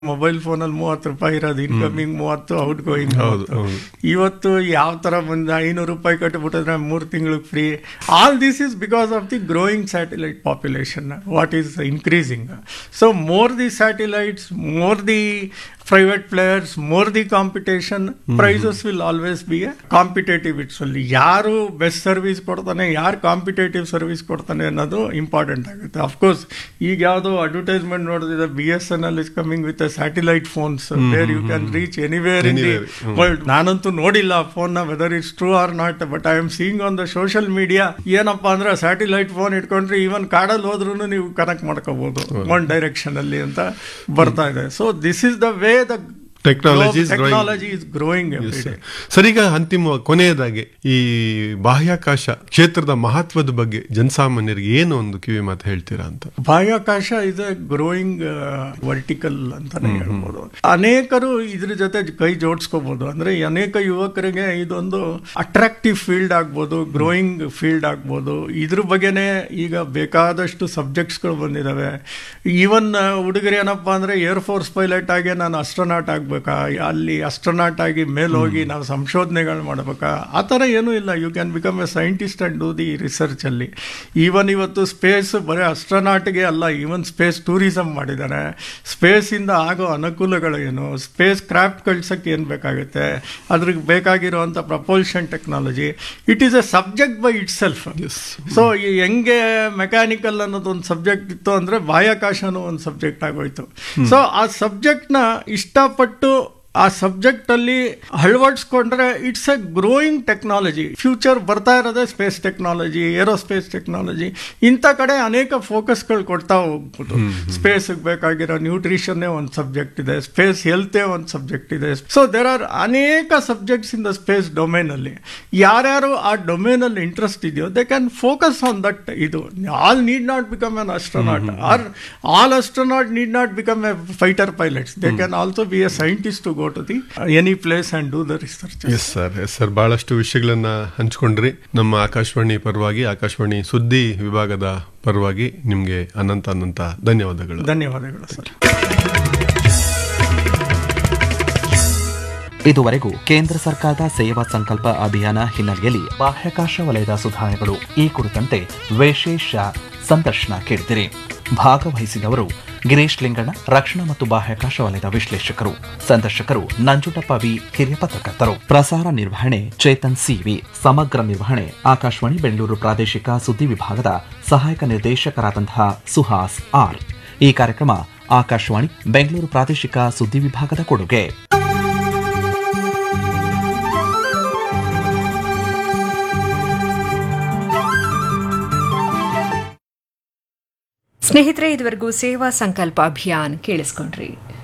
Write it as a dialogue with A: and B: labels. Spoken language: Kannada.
A: ಮೊಬೈಲ್ ಫೋನಲ್ಲಿ ಮೂವತ್ತು ರೂಪಾಯಿ ಇರೋದು ಇನ್ಕಮಿಂಗ್ ಮೂವತ್ತು ಔಟ್ ಗೋಯಿಂಗ್
B: ಹೌದು, ಹೌದು.
A: ಇವತ್ತು ಯಾವ ತರ ಬಂದ ಐನೂರು ರೂಪಾಯಿ ಕಟ್ಟಿಬಿಟ್ಟಿದ್ರೆ ಮೂರು ತಿಂಗಳಿಗೆ free all this is because of the growing satellite population what is increasing so more the satellites more the private players more the competition prices will always be a competitive it's ಅಲ್ಲಿ ಯಾರು ಬೆಸ್ಟ್ ಸರ್ವಿಸ್ ಕೊಡ್ತಾನೆ ಯಾರು ಕಾಂಪಿಟೇಟಿವ್ ಸರ್ವಿಸ್ ಕೊಡ್ತಾನೆ ಅನ್ನೋದು ಇಂಪಾರ್ಟೆಂಟ್ ಆಗುತ್ತೆ ಅಫ್ಕೋರ್ಸ್ ಈಗ ಯಾವುದೋ ಅಡ್ವರ್ಟೈಸ್ಮೆಂಟ್ ನೋಡಿದ್ರೆ B S N L is coming with satellite phones where you can reach anywhere in the
B: Anywhere, hmm.
A: World ನಾನಂತೂ ನೋಡಿಲ್ಲ ಫೋನ್ ನ whether it's true or not but I am seeing on the social media ಏನಪ್ಪಾ ಅಂದ್ರೆ ಸ್ಯಾಟಿಲೈಟ್ ಫೋನ್ ಇಟ್ಕೊಂಡ್ರೆ ಈವನ್ ಕಾಡಲ್ಲಿ ಹೋದ್ರೂ ನೀವು ಕನೆಕ್ಟ್ ಮಾಡ್ಕೋಬಹುದು ಒನ್ ಡೈರೆಕ್ಷನ್ ಅಲ್ಲಿ ಅಂತ ಬರ್ತಾ ಇದೆ so this is the way the
B: Technology is growing.
A: Technology is growing
B: Yes,
A: every
B: sir. Sir ಈಗ ಅಂತಿಮ ಕೊನೆಯದಾಗಿ ಈ ಬಾಹ್ಯಾಕಾಶ ಕ್ಷೇತ್ರದ ಮಹತ್ವದ ಬಗ್ಗೆ ಜನಸಾಮಾನ್ಯರಿಗೆ ಏನು ಒಂದು ಕಿವಿ ಮಾತು ಹೇಳ್ತೀರಾ ಅಂತ
A: ಬಾಹ್ಯಾಕಾಶ ಇಸ್ ಎ ಗ್ರೋಯಿಂಗ್ ವರ್ಟಿಕಲ್ ಅಂತಾನೆ ಹೇಳ್ಬೋದು ಅನೇಕರು ಇದ್ರ ಜೊತೆ ಕೈ ಜೋಡಿಸ್ಕೋಬಹುದು ಅಂದ್ರೆ ಅನೇಕ ಯುವಕರಿಗೆ ಇದೊಂದು ಅಟ್ರಾಕ್ಟಿವ್ ಫೀಲ್ಡ್ ಆಗ್ಬೋದು ಗ್ರೋಯಿಂಗ್ ಫೀಲ್ಡ್ ಆಗ್ಬೋದು ಇದ್ರ ಬಗ್ಗೆನೇ ಈಗ ಬೇಕಾದಷ್ಟು ಸಬ್ಜೆಕ್ಟ್ಸ್ಗಳು ಬಂದಿದಾವೆ ಈವನ್ ಹುಡುಗರು ಏನಪ್ಪಾ ಅಂದ್ರೆ ಏರ್ ಫೋರ್ಸ್ ಪೈಲಟ್ ಆಗಿ ನಾನು ಅಸ್ಟ್ರೋನಾಟ್ ಆಗ್ಬೇಕಾ ಅಲ್ಲಿ ಅಸ್ಟ್ರೋನಾಟ್ ಆಗಿ ಮೇಲೆ ಹೋಗಿ ನಾವು ಸಂಶೋಧನೆಗಳು ಮಾಡ್ಬೇಕಾ ಆ ಥರ ಏನೂ ಇಲ್ಲ you can become a scientist and do the research ಅಲ್ಲಿ ಈವನ್ ಇವತ್ತು ಸ್ಪೇಸ್ ಬರೀ ಅಸ್ಟ್ರೋನಾಟ್ಗೆ ಅಲ್ಲ ಈವನ್ ಸ್ಪೇಸ್ ಟೂರಿಸಂ ಮಾಡಿದ್ದಾರೆ ಸ್ಪೇಸ್ ಇಂದ ಆಗೋ ಅನುಕೂಲಗಳು ಏನು ಸ್ಪೇಸ್ ಕ್ರಾಫ್ಟ್ ಕಳ್ಸಕ್ಕೆ ಏನು ಬೇಕಾಗುತ್ತೆ ಅದ್ರಿಗೆ ಬೇಕಾಗಿರುವಂಥ propulsion technology it is a subject by itself so ಈ ಹೆಂಗೆ ಮೆಕ್ಯಾನಿಕಲ್ ಅನ್ನೋದು ಒಂದು ಸಬ್ಜೆಕ್ಟ್ ಇತ್ತು ಅಂದ್ರೆ ಬಾಹ್ಯಾಕಾಶನೂ ಒಂದು ಸಬ್ಜೆಕ್ಟ್ ಆಗೋಯ್ತು ಸೊ ಆ ಸಬ್ಜೆಕ್ಟ್ನ ಇಷ್ಟಪಟ್ಟು ಆ ಸಬ್ಜೆಕ್ಟ್ ಅಲ್ಲಿ ಅಳವಡಿಸ್ಕೊಂಡ್ರೆ it's a growing technology future ಬರ್ತಾ ಇರೋದೇ ಸ್ಪೇಸ್ ಟೆಕ್ನಾಲಜಿ ಏರೋಸ್ಪೇಸ್ ಟೆಕ್ನಾಲಜಿ ಇಂಥ ಕಡೆ ಅನೇಕ ಫೋಕಸ್ಗಳು ಕೊಡ್ತಾ ಹೋಗ್ಬೋದು ಸ್ಪೇಸ್ಗೆ ಬೇಕಾಗಿರೋ ನ್ಯೂಟ್ರಿಷನ್ನೇ ಒಂದು ಸಬ್ಜೆಕ್ಟ್ ಇದೆ ಸ್ಪೇಸ್ ಹೆಲ್ತೇ ಒಂದು ಸಬ್ಜೆಕ್ಟ್ ಇದೆ ಸೊ ದೇರ್ ಆರ್ ಅನೇಕ subjects in the space domain ಅಲ್ಲಿ ಯಾರ್ಯಾರು ಆ ಡೊಮೇನ್ ಅಲ್ಲಿ ಇಂಟ್ರೆಸ್ಟ್ ಇದೆಯೋ they can focus on that ಇದು all need not become an astronaut or all astronaut need not become a fighter pilots they can also be a scientist to go to the any place and do the research
B: yes sir yes sir ಬಹಳಷ್ಟು ವಿಷಯಗಳನ್ನ ಹಂಚ್ಕೊಂಡ್ರಿ ನಮ್ಮ ಆಕಾಶವಾಣಿ ಪರವಾಗಿ ಆಕಾಶವಾಣಿ ಸುದ್ದಿ ವಿಭಾಗದ ಪರವಾಗಿ ನಿಮ್ಗೆ ಅನಂತ ಅನಂತ ಧನ್ಯವಾದಗಳು
A: ಧನ್ಯವಾದಗಳು ಸರ್
C: ಇದುವರೆಗೂ ಕೇಂದ್ರ ಸರ್ಕಾರದ ಸೇವಾ ಸಂಕಲ್ಪ ಅಭಿಯಾನ ಹಿನ್ನೆಲೆಯಲ್ಲಿ ಬಾಹ್ಯಾಕಾಶ ವಲಯದ ಸುಧಾರಣೆಗಳು ಈ ಕುರಿತಂತೆ ವಿಶೇಷ ಸಂದರ್ಶನ ಕೇಳಿದಿರಿ ಭಾಗವಹಿಸಿದವರು ಗಿರೀಶ್ ಲಿಂಗಣ್ಣ ರಕ್ಷಣಾ ಮತ್ತು ಬಾಹ್ಯಾಕಾಶ ವಲಯದ ವಿಶ್ಲೇಷಕರು ಸಂದರ್ಶಕರು ನಂಜುಂಡಪ್ಪ ವಿ ಹಿರಿಯ ಪತ್ರಕರ್ತರು ಪ್ರಸಾರ ನಿರ್ವಹಣೆ ಚೇತನ್ ಸಿವಿ ಸಮಗ್ರ ನಿರ್ವಹಣೆ ಆಕಾಶವಾಣಿ ಬೆಂಗಳೂರು ಪ್ರಾದೇಶಿಕ ಸುದ್ದಿ ವಿಭಾಗದ ಸಹಾಯಕ ನಿರ್ದೇಶಕರಾದಂತಹ ಸುಹಾಸ್ ಆರ್ ಈ ಕಾರ್ಯಕ್ರಮ ಆಕಾಶವಾಣಿ ಬೆಂಗಳೂರು ಪ್ರಾದೇಶಿಕ ಸುದ್ದಿ ವಿಭಾಗದ ಕೊಡುಗೆ
D: ಸ್ನೇಹಿತರೆ ಇದುವರೆಗೂ ಸೇವಾ ಸಂಕಲ್ಪ ಅಭಿಯಾನ್ ಕೇಳಿಸ್ಕೊಂಡ್ರಿ